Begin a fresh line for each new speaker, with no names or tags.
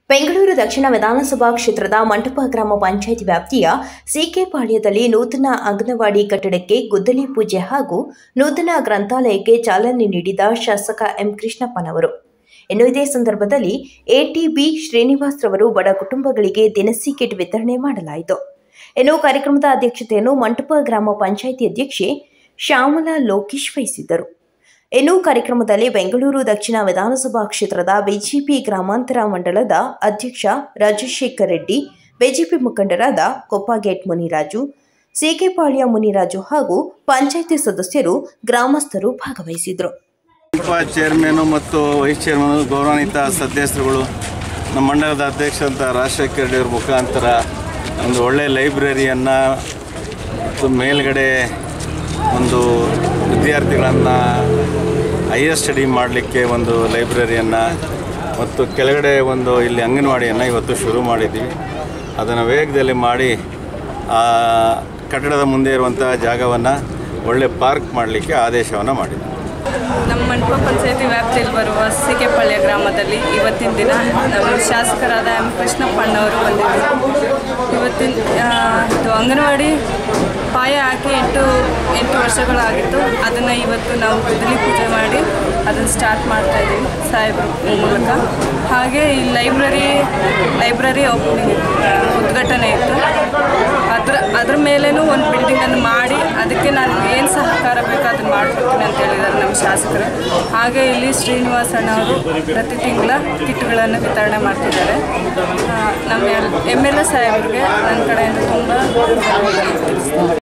ಬೆಂಗಳೂರು ದಕ್ಷಿಣ ವಿಧಾನಸಭಾ ಕ್ಷೇತ್ರದ ಮಂಟಪ ಗ್ರಾಮ ಪಂಚಾಯತ್ ವ್ಯಾಪ್ತಿಯ ಸಿಕೆಪಾಳ್ಯದಲ್ಲಿ ನೂತನ ಅಂಗನವಾಡಿ ಕಟ್ಟಡಕ್ಕೆ ಗುದ್ದಲಿ ಪೂಜೆ ಹಾಗೂ ನೂತನ ಗ್ರಂಥಾಲಯಕ್ಕೆ ಚಾಲನೆ ನೀಡಿದ ಶಾಸಕ ಎಂ ಕೃಷ್ಣಪ್ಪನವರು ಇನ್ನು ಇದೇ ಸಂದರ್ಭದಲ್ಲಿ ಎಟಿಬಿ ಶ್ರೀನಿವಾಸ್ ರವರು ಬಡ ಕುಟುಂಬಗಳಿಗೆ ದಿನಸಿ ಕಿಟ್ ವಿತರಣೆ ಮಾಡಲಾಯಿತು ಇನ್ನು ಕಾರ್ಯಕ್ರಮದ ಅಧ್ಯಕ್ಷತೆಯನ್ನು ಮಂಟಪ ಗ್ರಾಮ ಪಂಚಾಯಿತಿ ಅಧ್ಯಕ್ಷೆ ಶ್ಯಾಮಲಾ ಲೋಕೇಶ್ ವಹಿಸಿದ್ದರು ಇನ್ನು ಕಾರ್ಯಕ್ರಮದಲ್ಲಿ ಬೆಂಗಳೂರು ದಕ್ಷಿಣ ವಿಧಾನಸಭಾ ಕ್ಷೇತ್ರದ ಬಿಜೆಪಿ ಗ್ರಾಮಾಂತರ ಮಂಡಲದ ಅಧ್ಯಕ್ಷ ರಾಜಶೇಖರ್ ರೆಡ್ಡಿ ಬಿಜೆಪಿ ಮುಖಂಡರಾದ ಕೊಪ್ಪಗೇಟ್ ಮುನಿರಾಜು ಸಿಕೆಪಾಳ್ಯ ಮುನಿರಾಜು ಹಾಗೂ ಪಂಚಾಯಿತಿ ಸದಸ್ಯರು ಗ್ರಾಮಸ್ಥರು ಭಾಗವಹಿಸಿದರು
ಉಪ ಚೇರ್ಮನು ಮತ್ತು ವೈಸ್ ಚೇರ್ಮನ್ ಗೌರವಾನ್ವಿತ ಸದಸ್ಯರುಗಳು ನಮ್ಮ ಮಂಡಲದ ಅಧ್ಯಕ್ಷ ಅಂತ ರಾಜಶೇಖರ ರೆಡ್ಡಿ ಅವ್ರ ಮುಖಾಂತರ ಒಂದು ಒಳ್ಳೆಯ ಲೈಬ್ರರಿಯನ್ನು ಮತ್ತು ಮೇಲ್ಗಡೆ ಒಂದು ವಿದ್ಯಾರ್ಥಿಗಳನ್ನು ಹೈಯರ್ ಸ್ಟಡಿ ಮಾಡಲಿಕ್ಕೆ ಒಂದು ಲೈಬ್ರರಿಯನ್ನು ಮತ್ತು ಕೆಳಗಡೆ ಒಂದು ಇಲ್ಲಿ ಅಂಗನವಾಡಿಯನ್ನು ಇವತ್ತು ಶುರು ಮಾಡಿದ್ದೀವಿ ಅದನ್ನು ವೇಗದಲ್ಲಿ ಮಾಡಿ ಆ ಕಟ್ಟಡದ ಮುಂದೆ ಇರುವಂಥ ಜಾಗವನ್ನು ಒಳ್ಳೆ ಪಾರ್ಕ್ ಮಾಡಲಿಕ್ಕೆ ಆದೇಶವನ್ನು ಮಾಡಿದ್ದೀವಿ
ನಮ್ಮ ಮಂಟಪ ಪಂಚಾಯತಿ ವ್ಯಾಪ್ತಿಯಲ್ಲಿ ಬರುವ ಸಿಕೆಪಾಳ್ಯ ಗ್ರಾಮದಲ್ಲಿ ಇವತ್ತಿನ ದಿನ ನಮ್ಮ ಶಾಸಕರಾದ ಎಂ ಕೃಷ್ಣಪ್ಪಣ್ಣವರು ಬಂದಿದ್ದರು ಇವತ್ತಿನ ಆ, ಇದು ಅಂಗನವಾಡಿ ಪಾಯ ಹಾಕಿ ಎಂಟು ಎಂಟು ವರ್ಷಗಳಾಗಿತ್ತು ಅದನ್ನು ಇವತ್ತು ನಾವು ಗುದ್ದಲಿ ಪೂಜೆ ಮಾಡಿ ಅದನ್ನು ಸ್ಟಾರ್ಟ್ ಮಾಡ್ತಾ ಇದ್ದೀವಿ ಸಾಹೇಬ್ರ ಮೂಲಕ ಹಾಗೆ ಈ ಲೈಬ್ರರಿ ಲೈಬ್ರರಿ ಓಪನಿಂಗ್ ಉದ್ಘಾಟನೆ ಇತ್ತು ಅದ್ರ ಅದ್ರ ಮೇಲೇನೂ ಒಂದು ಬಿಲ್ಡಿಂಗನ್ನು ಮಾಡಿ ಅದಕ್ಕೆ ನಾನು ಏನು ಸಹಕಾರ ಬೇಕು ಅದನ್ನು ಮಾಡ್ಕೊಡ್ತೀನಿ ಅಂತ ಹೇಳಿದ್ದಾರೆ ನಮ್ಮ ಶಾಸಕರು ಹಾಗೆ ಇಲ್ಲಿ ಶ್ರೀನಿವಾಸ ಅಣ್ಣವರು ಪ್ರತಿ ತಿಂಗಳ ಕಿಟ್ಗಳನ್ನು ವಿತರಣೆ ಮಾಡ್ತಿದ್ದಾರೆ ಆ, ನಮ್ಮ ಎಮ್ ಎಲ್ ಎ ಸಾಹೇಬ್ರಿಗೆ ನನ್ನ ಕಡೆಯಿಂದ ತುಂಬ ಧನ್ಯವಾದ ತಿಳಿಸ್ತೀನಿ